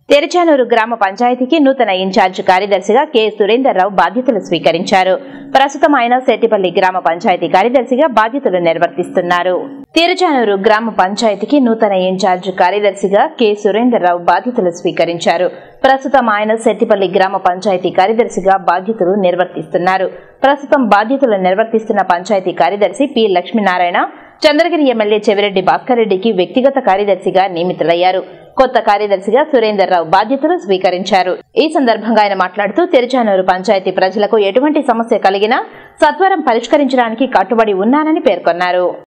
తెరచానూరు గ్రామ పంచాయతీకి నూతన ఇన్ఛార్జ్ కార్యదర్శిగా కె సురేందర్ రావు బాధ్యతలు స్వీకరించారు ప్రస్తుతం ఆయన సెట్టిపల్లి గ్రామ పంచాయతీ కార్యదర్శిగా బాధ్యతలు నిర్వర్తిస్తున్నారు తిరుచానూరు గ్రామ పంచాయతీకి నూతన ఇన్ఛార్జ్ కార్యదర్శిగా కె సురేందర్ రావు బాధ్యతలు స్వీకరించారు ప్రస్తుతం ఆయన సెట్టిపల్లి గ్రామ పంచాయతీ కార్యదర్శిగా బాధ్యతలు నిర్వర్తిస్తున్నారు ప్రస్తుతం బాధ్యతలు నిర్వర్తిస్తున్న పంచాయతీ కార్యదర్శి పి లక్ష్మీనారాయణ చంద్రగిరి ఎమ్మెల్యే చెవిరెడ్డి భాస్కర్ రెడ్డికి వ్యక్తిగత కార్యదర్శిగా నియమితులయ్యారు కొత్త కార్యదర్శిగా సురేందర్ రావు బాధ్యతలు స్వీకరించారు ఈ సందర్భంగా ఆయన మాట్లాడుతూ తెరచానూరు పంచాయతీ ప్రజలకు ఎటువంటి సమస్య కలిగినా సత్వరం పరిష్కరించడానికి కట్టుబడి ఉన్నానని పేర్కొన్నారు